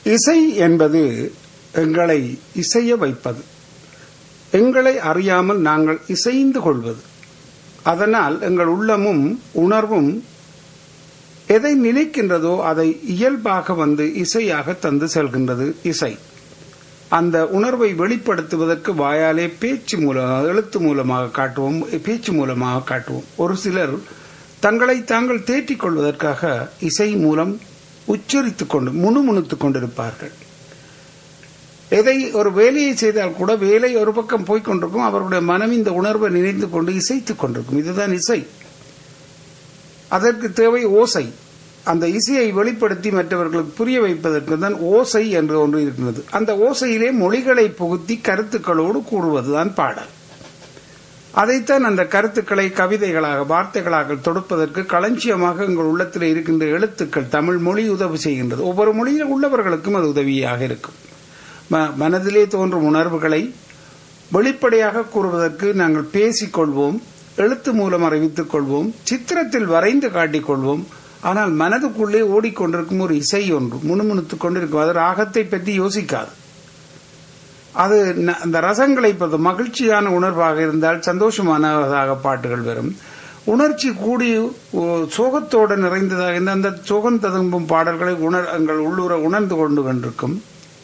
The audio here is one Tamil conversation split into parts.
இசை என்பது எங்களை இசைய வைப்பது எங்களை அறியாமல் நாங்கள் இசைந்து கொள்வது அதனால் எங்கள் உள்ளமும் உணர்வும் எதை நினைக்கின்றதோ அதை இயல்பாக வந்து இசையாக தந்து செல்கின்றது இசை அந்த உணர்வை வெளிப்படுத்துவதற்கு வாயாலே பேச்சு மூலம் எழுத்து மூலமாக காட்டுவோம் பேச்சு மூலமாக காட்டுவோம் ஒரு சிலர் தங்களை தாங்கள் தேற்றிக் கொள்வதற்காக இசை மூலம் உச்சரித்துக் கொண்டு முணுமுணுத்துக் கொண்டிருப்பார்கள் எதை ஒரு வேலையை செய்தால் கூட வேலை ஒரு பக்கம் போய்க் கொண்டிருக்கும் அவருடைய மனம் இந்த உணர்வை நினைத்து கொண்டு இசைத்துக் கொண்டிருக்கும் இதுதான் இசை அதற்கு தேவை ஓசை அந்த இசையை வெளிப்படுத்தி மற்றவர்களுக்கு புரிய வைப்பதற்கு தான் ஓசை என்று ஒன்று இருக்கிறது அந்த ஓசையிலே மொழிகளை புகுத்தி கருத்துக்களோடு கூறுவதுதான் பாடல் அதைத்தான் அந்த கருத்துக்களை கவிதைகளாக வார்த்தைகளாக தொடுப்பதற்கு களஞ்சியமாக எங்கள் உள்ளத்தில் இருக்கின்ற எழுத்துக்கள் தமிழ் மொழி உதவி செய்கின்றது ஒவ்வொரு மொழியில் உள்ளவர்களுக்கும் அது உதவியாக இருக்கும் மனதிலே தோன்றும் உணர்வுகளை வெளிப்படையாக கூறுவதற்கு நாங்கள் பேசிக்கொள்வோம் எழுத்து மூலம் அறிவித்துக் கொள்வோம் சித்திரத்தில் வரைந்து காட்டிக்கொள்வோம் ஆனால் மனதுக்குள்ளே ஓடிக்கொண்டிருக்கும் ஒரு இசை ஒன்று முணுமுணுத்துக் கொண்டிருக்கும் அது ராகத்தை பற்றி யோசிக்காது அது அந்த ரசங்களை பொறுத்த மகிழ்ச்சியான உணர்வாக இருந்தால் சந்தோஷமானதாக பாட்டுகள் வரும் உணர்ச்சி கூடி சோகத்தோடு நிறைந்ததாக இருந்த அந்த சோகம் ததும்பும் பாடல்களை உணர் எங்கள் உள்ளூர உணர்ந்து கொண்டு கொண்டிருக்கும்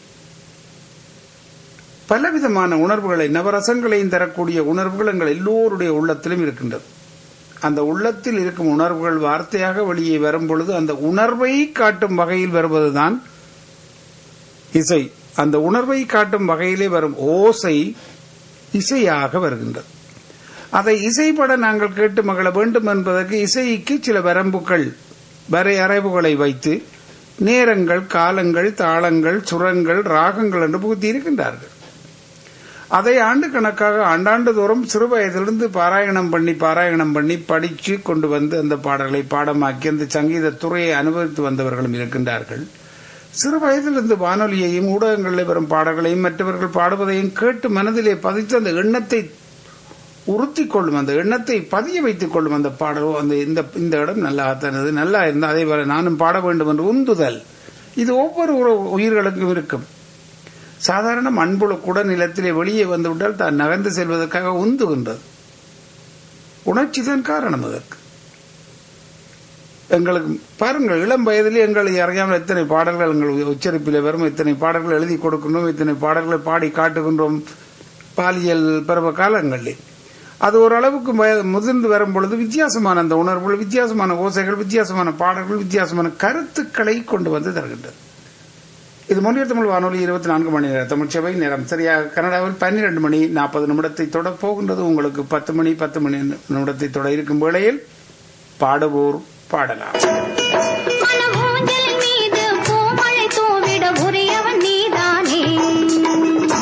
பலவிதமான உணர்வுகளை நவரசங்களையும் தரக்கூடிய உணர்வுகள் எங்கள் எல்லோருடைய உள்ளத்திலும் இருக்கின்றது அந்த உள்ளத்தில் இருக்கும் உணர்வுகள் வார்த்தையாக வெளியே வரும் பொழுது அந்த உணர்வை காட்டும் வகையில் வருவதுதான் இசை அந்த உணர்வை காட்டும் வகையிலே வரும் ஓசை இசையாக வருகின்றது அதை இசைப்பட நாங்கள் கேட்டு மகள வேண்டும் என்பதற்கு இசைக்கு சில வரம்புகள் வரையறைவுகளை வைத்து நேரங்கள் காலங்கள் தாளங்கள் சுரங்கள் ராகங்கள் என்று புகுத்தி இருக்கின்றார்கள் அதை ஆண்டு கணக்காக ஆண்டாண்டு தோறும் சிறு வயதிலிருந்து பாராயணம் பண்ணி பாராயணம் பண்ணி படித்து கொண்டு வந்து அந்த பாடல்களை பாடமாக்கி அந்த சங்கீத துறையை அனுபவித்து வந்தவர்களும் இருக்கின்றார்கள் சிறு வயதிலிருந்து வானொலியையும் ஊடகங்களில் வரும் பாடல்களையும் மற்றவர்கள் பாடுவதையும் கேட்டு மனதிலே பதித்து அந்த எண்ணத்தை உறுத்தி கொள்ளும் அந்த எண்ணத்தை பதிய வைத்துக் கொள்ளும் அந்த பாடலோ அந்த இந்த இந்த இடம் நல்லாகத்தானது நல்லா இருந்தால் அதே போல நானும் பாட வேண்டும் என்று உந்துதல் இது ஒவ்வொரு உயிர்களுக்கும் இருக்கும் சாதாரண மண்புழு கூட நிலத்திலே வெளியே வந்துவிட்டால் தான் நகர்ந்து செல்வதற்காக உந்துகின்றது உணர்ச்சி தான் காரணம் அதற்கு எங்களுக்கு பாருங்கள் இளம் வயதிலே எங்களை அறியாமல் எத்தனை பாடல்கள் எங்கள் உச்சரிப்பில் வரும் எத்தனை பாடல்கள் எழுதி கொடுக்கின்றோம் எத்தனை பாடல்களை பாடி காட்டுகின்றோம் பாலியல் பருவ காலங்களில் அது ஓரளவுக்கு முதிர்ந்து வரும் பொழுது வித்தியாசமான அந்த உணர்வுகள் வித்தியாசமான ஓசைகள் வித்தியாசமான பாடல்கள் வித்தியாசமான கருத்துக்களை கொண்டு வந்து தருகின்றது இது மொழியர் தமிழ் வானொலி இருபத்தி நான்கு மணி நேர தமிழ் சபை நேரம் சரியாக கனடாவில் பன்னிரண்டு மணி நாற்பது நிமிடத்தை தொட போகின்றது உங்களுக்கு பத்து மணி பத்து மணி நிமிடத்தை தொட இருக்கும் வேளையில் பாடுவோர் பாடலாம்